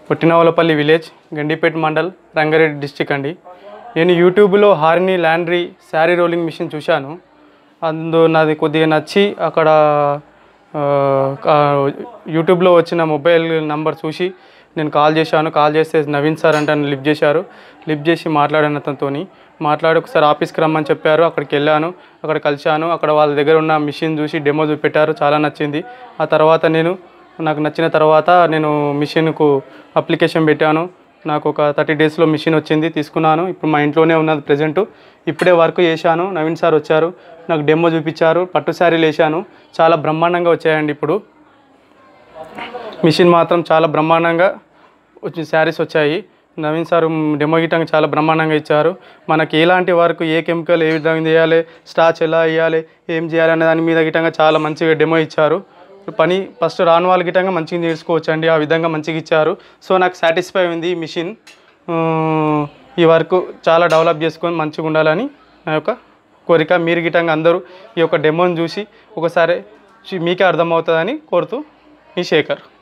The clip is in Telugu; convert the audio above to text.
పుట్టినవలపల్లి విలేజ్ గండిపేట మండల్ రంగారెడ్డి డిస్టిక్ అండి నేను యూట్యూబ్లో హారిని ల్యాండ్రీ శారీ రోలింగ్ మిషన్ చూశాను అందు నాది కొద్దిగా నచ్చి అక్కడ ఆ, కా- యూట్యూబ్లో వచ్చిన మొబైల్ నంబర్ చూసి నేను కాల్ చేశాను కాల్ చేస్తే నవీన్ సార్ అంటే నన్ను లిఫ్ట్ చేశారు లిఫ్ట్ చేసి మాట్లాడాను అతనితో మాట్లాడి ఒకసారి ఆఫీస్కి రమ్మని చెప్పారు అక్కడికి వెళ్ళాను అక్కడ కలిశాను అక్కడ వాళ్ళ దగ్గర ఉన్న మిషన్ చూసి డెమో చూపెట్టారు చాలా నచ్చింది ఆ తర్వాత నేను నాకు నచ్చిన తర్వాత నేను మిషన్కు అప్లికేషన్ పెట్టాను నాకు ఒక థర్టీ డేస్లో మిషన్ వచ్చింది తీసుకున్నాను ఇప్పుడు మా ఇంట్లోనే ఉన్నది ప్రజెంట్ ఇప్పుడే వర్క్ చేశాను నవీన్ సార్ వచ్చారు నాకు డెమో చూపించారు పట్టు శారీలు వేసాను చాలా బ్రహ్మాండంగా వచ్చాయండి ఇప్పుడు మిషన్ మాత్రం చాలా బ్రహ్మాండంగా వచ్చి శారీస్ వచ్చాయి నవీన్ సార్ డెమో గిట్టంగా చాలా బ్రహ్మాండంగా ఇచ్చారు మనకి ఎలాంటి వర్క్ ఏ కెమికల్ ఏ విధంగా చేయాలి స్టాచ్ ఎలా వేయాలి ఏం చేయాలి అనే దాని మీద గిట్టంగా చాలా మంచిగా డెమో ఇచ్చారు పని ఫస్ట్ రాని వాళ్ళ గిట్టంగా మంచిగా నేర్చుకోవచ్చు అండి ఆ విధంగా మంచిగా ఇచ్చారు సో నాకు సాటిస్ఫై ఉంది ఈ మిషన్ ఉమ్, ఈ వర్క్ చాలా డెవలప్ చేసుకొని మంచిగా ఉండాలని నా యొక్క కోరిక మీరు గిట్టంగా అందరూ ఈ యొక్క డెమోని చూసి ఒకసారి చూ- మీకే అర్థమవుతుందని కోరుతూ మీ శేఖర్